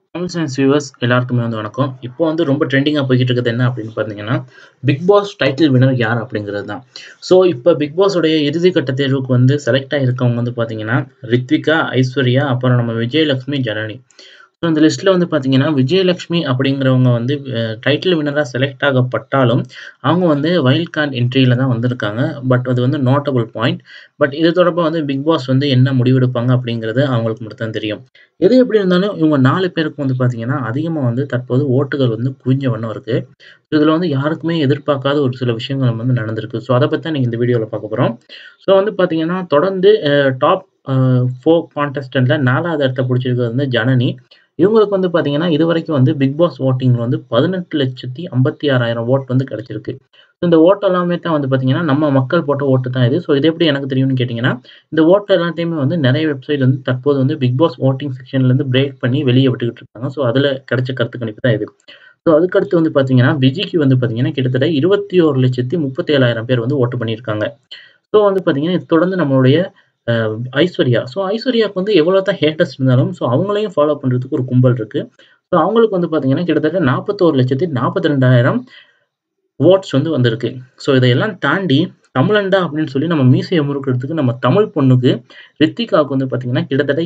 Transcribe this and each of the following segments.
Tamil science viewers எல்லாருக்குமே வந்து வணக்கம். இப்போ வந்து ரொம்ப ட்ரெண்டிங்கா போய்க்கிட்டு இருக்கிறது என்ன அப்படின்னு பார்த்தீங்கன்னா, பிக் பாஸ் டைட்டில் வின்னர் யார் அப்படிங்கிறது தான். ஸோ இப்போ பிக் பாஸ் உடைய இறுதிக்கட்ட தேர்வுக்கு வந்து செலக்ட் ஆகியிருக்கவங்க வந்து பார்த்தீங்கன்னா, ரித்விகா, ஐஸ்வர்யா, அப்புறம் நம்ம விஜயலட்சுமி, ஜனனி. ஸோ இந்த லிஸ்ட்ல வந்து பார்த்தீங்கன்னா, விஜயலட்சுமி அப்படிங்கிறவங்க வந்து அ டைட்டில் வின்னரா செலக்ட் ஆகப்பட்டாலும், அவங்க வந்து வைல்ட் கார்ட் என்ட்ரில தான் வந்திருக்காங்க. பட் அது வந்து நோட்டபிள் பாயிண்ட். பட் இது தொடர்பா வந்து பிக் பாஸ் வந்து என்ன முடிவெடுப்பாங்க அப்படிங்கிறது அவங்களுக்கு மட்டும் தான் தெரியும். எது எப்படி இருந்தாலும் இவங்க 4 பேருக்கும் வந்து பார்த்தீங்கன்னா, அதிகமா வந்து தற்போது ஓட்டுகள் வந்து குவிஞ்ச வண்ணம் இருக்கு. இதுல வந்து யாருக்குமே எதிர்பார்க்காத ஒரு சில விஷயங்கள் வந்து நடந்திருக்கு. ஸோ அத பத்தி தான் இன்னைக்கு இந்த வீடியோல பார்க்க போறோம். ஸோ வந்து பார்த்தீங்கன்னா, தொடர்ந்து அ டாப் அ 4 கான்டெஸ்டன்ட்ல 4வது இடத்த பிடிச்சிருக்கிறது வந்து ஜனனி. இவங்களுக்கு வந்து பார்த்தீங்கன்னா, இதுவரைக்கும் வந்து பிக் பாஸ் வோட்டிங்ல வந்து 18,56,000 வோட் வந்து கிடைச்சிருக்கு. இந்த ஓட்டு எல்லாமே தான் வந்து பார்த்தீங்கன்னா, நம்ம மக்கள் போட்ட ஓட்டு தான் இது. ஸோ இது எப்படி எனக்கு தெரியும்னு கேட்டீங்கன்னா, இந்த ஓட்டு எல்லாத்தையுமே வந்து நெறைய வெப்சைட் வந்து தற்போது வந்து பிக் பாஸ் வோட்டிங் செக்ஷன்லேருந்து பிரேக் பண்ணி வெளிய விட்டுக்கிட்டு இருக்காங்க. ஸோ அதுல கிடைச்ச கருத்து கணிப்பு தான் இது. ஸோ அதுக்கடுத்து வந்து பார்த்தீங்கன்னா, விஜிக்கு வந்து பார்த்தீங்கன்னா, கிட்டத்தட்ட 21,37,000 பேர் வந்து ஓட்டு பண்ணியிருக்காங்க. ஸோ வந்து பார்த்தீங்கன்னா, இது தொடர்ந்து நம்மளுடைய அ ஐஸ்வர்யா. ஸோ ஐஸ்வர்யாவுக்கு வந்து எவ்வளோ தான் ஹேட்டர்ஸ் இருந்தாலும், ஸோ அவங்களையும் ஃபாலோ பண்றதுக்கு ஒரு கும்பல் இருக்கு. ஸோ அவங்களுக்கு வந்து பார்த்தீங்கன்னா, கிட்டத்தட்ட 41,42,000 வோட்ஸ் வந்து வந்திருக்கு. ஸோ இதையெல்லாம் தாண்டி தமிழன்டா அப்படின்னு சொல்லி நம்ம மீசைய முறுக்குறதுக்கு நம்ம தமிழ் பொண்ணுக்கு ரித்திகாவுக்கு வந்து பார்த்தீங்கன்னா, கிட்டத்தட்ட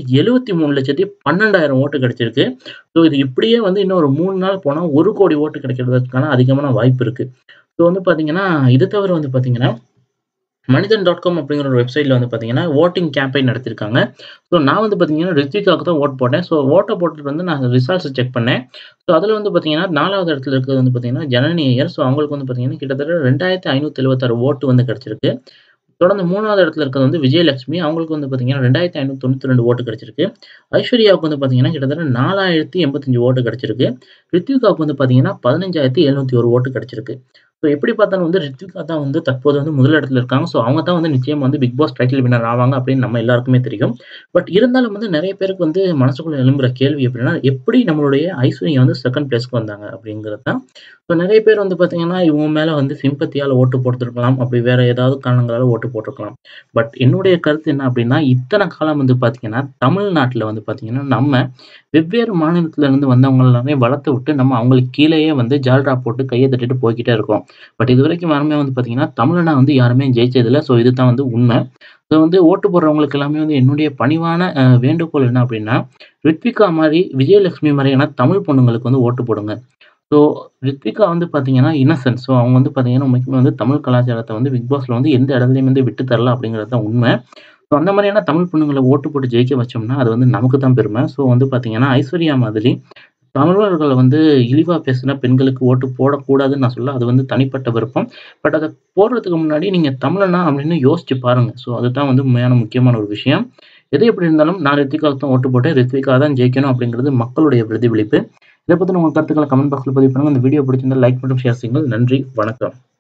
73,12,000 ஓட்டு கிடைச்சிருக்கு. ஸோ இது இப்படியே வந்து இன்னும் ஒரு 3 நாள் போனா 1,00,00,000 ஓட்டு கிடைக்கிறதுக்கான அதிகமான வாய்ப்பு இருக்கு. ஸோ வந்து பார்த்தீங்கன்னா, இது தவிர வந்து பார்த்தீங்கன்னா, மனிதன் டாட் காம் அப்படிங்கிற ஒரு வெப்சைட்ல வந்து பார்த்தீங்கன்னா, வோட்டிங் கேம்பெயின் நடத்தியிருக்காங்க. ஸோ நான் வந்து பார்த்தீங்கன்னா, ரித்விகாவுக்கு தான் வோட் போட்டேன். ஸோ ஓட்ட போட்டுட்டு வந்து நான் ரிசல்ட்ஸ் செக் பண்ணேன். ஸோ அதுல வந்து பார்த்தீங்கன்னா, 4வது இடத்துல இருக்கிறது வந்து பார்த்தீங்கன்னா, ஜனனி ஐயர். ஸோ அவங்களுக்கு வந்து பார்த்தீங்கன்னா, கிட்டத்தட்ட 2,576 ஓட்டு வந்து கிடைச்சிருக்கு. தொடர்ந்து 3வது இடத்துல இருக்கிறது வந்து விஜயலட்சுமி. அவங்களுக்கு வந்து பார்த்தீங்கன்னா, 2,592 ஓட்டு கிடைச்சிருக்கு. ஐஸ்வர்யாவுக்கு வந்து பார்த்தீங்கன்னா, கிட்டத்தட்ட 4,085 ஓட்டு கிடைச்சிருக்கு. ரித்விகாவுக்கு வந்து பார்த்தீங்கன்னா, 15,701 ஓட்டு கிடைச்சிருக்கு. ஸோ எப்படி பார்த்தாலும் வந்து ரித்விகா தான் வந்து தற்போது வந்து முதல் இடத்துல இருக்காங்க. ஸோ அவங்க தான் வந்து நிச்சயமா வந்து பிக் பாஸ் டைட்டில் வின்னர் ஆவாங்க அப்படின்னு நம்ம எல்லாருக்குமே தெரியும். பட் இருந்தாலும் வந்து நெறைய பேருக்கு வந்து மனசுக்குள்ள எழும்புற கேள்வி எப்படின்னா, எப்படி நம்மளுடைய ஐஸ்வர்யா வந்து 2ண்ட் பிளேஸ்க்கு வந்தாங்க அப்படிங்கிறது தான். ஸோ நெறைய பேர் வந்து பார்த்தீங்கன்னா, இவங்க மேல வந்து சிம்பத்தியால ஓட்டு போட்டிருக்கலாம். அப்படி வேற ஏதாவது காரணங்களால ஓட்டு போட்டிருக்கலாம். பட் என்னுடைய கருத்து என்ன அப்படின்னா, இத்தன காலம் வந்து பார்த்தீங்கன்னா, தமிழ்நாட்டுல வந்து பார்த்தீங்கன்னா, நம்ம வெவ்வேறு மாநிலத்துல இருந்து வந்தவங்க எல்லாமே வளர்த்து விட்டு நம்ம அவங்களுக்கு கீழயே வந்து ஜால்ரா போட்டு கைய தட்டிட்டு போய்க்கிட்டே இருக்கோம். பட் இதுவரைக்கும் யாருமே வந்து பார்த்தீங்கன்னா, தமிழனா வந்து யாருமே ஜெயிச்சதில்ல. ஸோ இதுதான் வந்து உண்மை. ஸோ வந்து ஓட்டு போடுறவங்களுக்கு எல்லாமே வந்து என்னுடைய பணிவான அ வேண்டுகோள் என்ன அப்படின்னா, ரித்விகா மாரி, விஜயலட்சுமி மாரியான தமிழ் பொண்ணுங்களுக்கு வந்து ஓட்டு போடுங்க. ஸோ ரித்விகா வந்து பார்த்தீங்கன்னா, இன்னசென்ட். ஸோ அவங்க வந்து பார்த்தீங்கன்னா, உண்மைக்குமே வந்து தமிழ் கலாச்சாரத்த வந்து பிக் பாஸ்ல வந்து எந்த இடத்துலயும் வந்து விட்டு தரல அப்படிங்கிறது தான் உண்மை. ஸோ அந்த மாரியான தமிழ் பொண்ணுங்கள ஓட்டு போட்டு ஜெயிக்க வச்சோம்னா, அது வந்து நமக்கு தான் பெருமை. ஸோ வந்து பார்த்தீங்கன்னா, ஐஸ்வர்யா மாதிரி தமிழர்கள வந்து இழிவா பேசின பெண்களுக்கு ஓட்டு போடக்கூடாதுன்னு நான் சொல்லல. அது வந்து தனிப்பட்ட விருப்பம். பட் அத போடுறதுக்கு முன்னாடி நீங்க தமிழனா அப்படின்னு யோசிச்சு பாருங்க. ஸோ அதுதான் வந்து உண்மையான முக்கியமான ஒரு விஷயம். எது எப்படி இருந்தாலும் நான் ரித்விகாவுக்கு தான் ஓட்டு போட்டேன். ரித்விகா தான் ஜெயிக்கணும் அப்படிங்கிறது மக்களுடைய பிரதிபலிப்பு. இத பத்தின உங்க கருத்துக்கள கமெண்ட் பாக்ஸ்ல பதிவு பண்ணுங்க. இந்த வீடியோ பிடிச்சிருந்தா லைக் மற்றும் ஷேர் செய்யுங்கள். நன்றி, வணக்கம்.